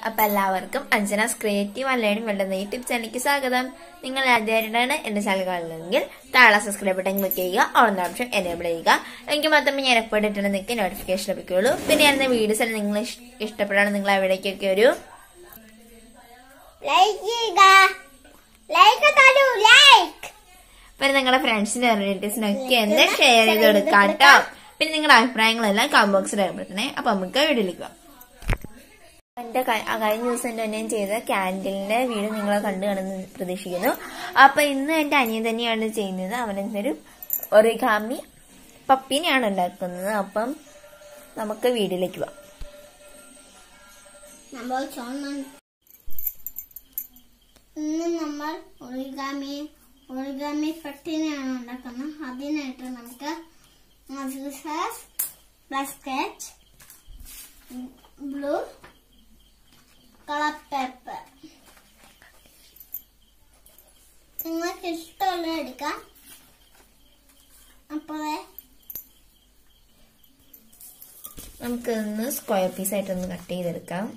അപ്പൊ എല്ലാവർക്കും അഞ്ജനാസ് ക്രിയേറ്റീവ് അല്ലേണി വേണ്ടുന്ന യൂട്യൂബ് ചാനലിലേക്ക് സ്വാഗതം നിങ്ങൾ ആദ്യമായിട്ടാണ് എന്റെ ചാനൽ കാണുന്നതെങ്കിൽ താഴെ സബ്സ്ക്രൈബ് ബട്ടൺ ക്ലിക്ക് ചെയ്യുക ഓൺ ഓപ്ഷൻ എനേബിൾ ചെയ്യുക എങ്കിൽ മാത്രമേ ഞാൻ എപ്പോഴും ഇട്ടുള്ള നിങ്ങൾക്ക് നോട്ടിഫിക്കേഷൻ ലഭിക്കുകയുള്ളൂ പിന്നെ ഞാൻ വീഡിയോസ് എല്ലാം നിങ്ങൾ ഇഷ്- ഇഷ്ടപ്പെടാണ് നിങ്ങൾ എവിടേക്കൊക്കെ ഒരു ലൈക്ക് ചെയ്യുക ലൈക്ക് തരൂ ലൈക്ക് പിന്നെ നിങ്ങളുടെ ഫ്രണ്ട്സിനും റിലേറ്റീവ്സിനും ഒക്കെ ഒന്ന് ഷെയർ ചെയ്ത് കൊടുക്കാം കേട്ടോ പിന്നെ നിങ്ങളുടെ അഭിപ്രായങ്ങളെല്ലാം കമന്റ് ബോക്സിൽ രേഖപ്പെടുത്തണേ അപ്പൊ നമുക്ക് വീഡിയോയിലേക്ക് പോകാം എന്റെ ക- ആ കഴിഞ്ഞ ദിവസം എന്റെ അനിയൻ ചെയ്ത ക്യാൻഡിലിന്റെ വീഡിയോ നിങ്ങൾ കണ്ടു കാണുന്നു പ്രതീക്ഷിക്കുന്നു അപ്പൊ ഇന്ന് എന്റെ അനിയൻ തന്നെയാണ് ചെയ്യുന്നത് അവൻ എന്നൊരു ഒറിഗാമി പപ്പീനെയാണ് ഉണ്ടാക്കുന്നത് അപ്പം നമുക്ക് വീഡിയോയിലേക്ക് പോവാം നമ്മൾ ചോണം ഇന്ന് നമ്മൾ ഒറിഗാമി ഒറിഗാമി പട്ടിനെയാണ് ഉണ്ടാക്കുന്നത് അതിനായിട്ട് നമുക്ക് black sketch blue colour paper നിങ്ങൾക്ക് ഇഷ്ടമുള്ള എടുക്കാം അപ്പോഴേ നമുക്ക് ഒന്ന് സ്ക്വയർ പീസ് ആയിട്ടൊന്ന് കട്ട് ചെയ്തെടുക്കാം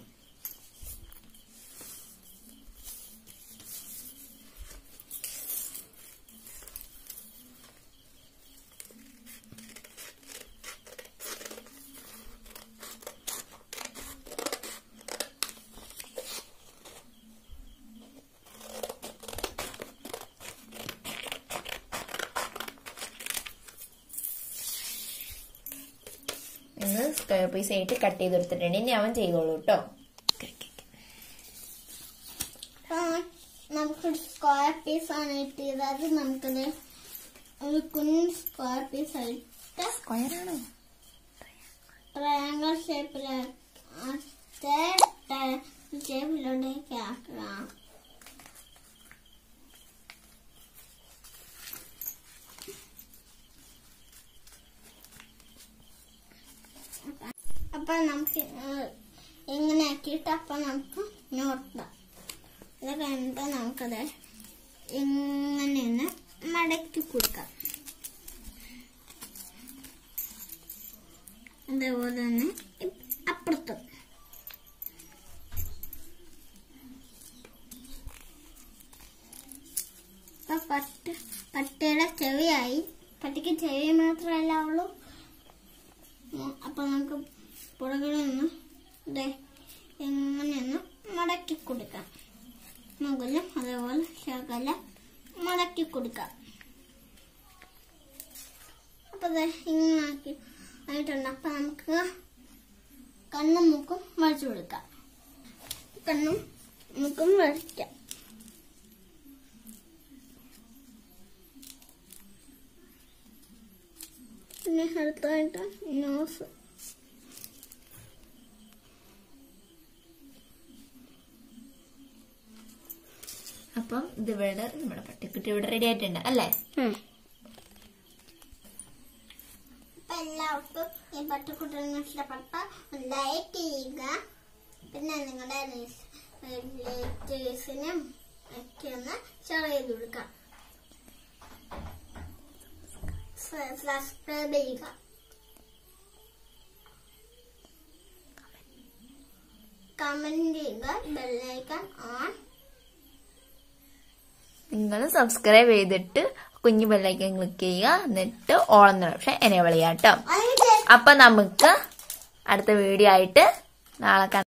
ഇന്ന് സ്ക്വയർ പീസ് ആയിട്ട് കട്ട് ചെയ്തെടുത്തിട്ടുണ്ട് ഇനി അവൻ ചെയ്തോളൂ കേട്ടോ ആ, നമുക്ക് സ്ക്വയർ പീസ് ആണ് കിട്ടിയത് അത് നമുക്കത് ഒരു കുഞ്ഞ് സ്ക്വയർ പീസ് ആയിട്ട് സ്ക്വയർ ആണോ ട്രയാങ്കിൾ ഷേപ്പില് ഷേപ്പിലോട്ടേക്ക് ആക്കണം അപ്പൊ നമുക്ക് ഇങ്ങനെ ആക്കിയിട്ട് അപ്പൊ നമുക്ക് നോട്ടാം ഇത് കഴിഞ്ഞിട്ട് നമുക്കത് ഇങ്ങനെ ഒന്ന് മടക്കി കൊടുക്കാം അതേപോലെ തന്നെ ഇപ് അപ്പുറത്തും ഇപ്പൊ പട്ട പട്ടിയുടെ ചെവിയായി പട്ടിക്ക് ചെവി മാത്രമല്ല ഉള്ളൂ ഉം, അപ്പൊ നമുക്ക് പുറകിൽ നിന്ന് ദേ ഇങ്ങനെയൊന്ന് മടക്കി കൊടുക്കാം മുകളിലും അതേപോലെ ശകലം മടക്കി കൊടുക്കാം അപ്പൊ ദേ ഇങ്ങനെ ആക്കി ആയിട്ടുണ്ട് അപ്പൊ നമുക്ക് കണ്ണും മൂക്കും വരച്ചു കൊടുക്കാം കണ്ണും മൂക്കും വരയ്ക്കാം പിന്നെ അടുത്തായിട്ട് നോസ് അപ്പം ഇത് ഇവിടെ നമ്മുടെ പട്ടിക്കുട്ടി ഇവിടെ റെഡി ആയിട്ടുണ്ട് അല്ലേ അപ്പൊ എല്ലാവർക്കും ഈ പട്ടിക്കുട്ടനെ ഇഷ്ടപ്പെട്ട ലൈക്ക് ചെയ്യുക പിന്നെ നിങ്ങളുടെ റിലേറ്റീവ്സിനും ഒക്കെ ഒന്ന് ഷെയർ ചെയ്ത് കൊടുക്കാം സബ്സ്ക്രൈബ് ചെയ്യുക കമന്റ് ചെയ്യുക ബെല്ലൈക്കൺ ഓൺ നിങ്ങൾ സബ്സ്ക്രൈബ് ചെയ്തിട്ട് കുഞ്ഞു ബെല്ലൈക്കൻ ക്ലിക്ക് ചെയ്യുക എന്നിട്ട് ഓളം ഓപ്ഷൻ എനേബിൾ ചെയ്യാം കേട്ടോ അതിന് അപ്പൊ നമുക്ക് അടുത്ത വീഡിയോ ആയിട്ട് നാളെ കാണാം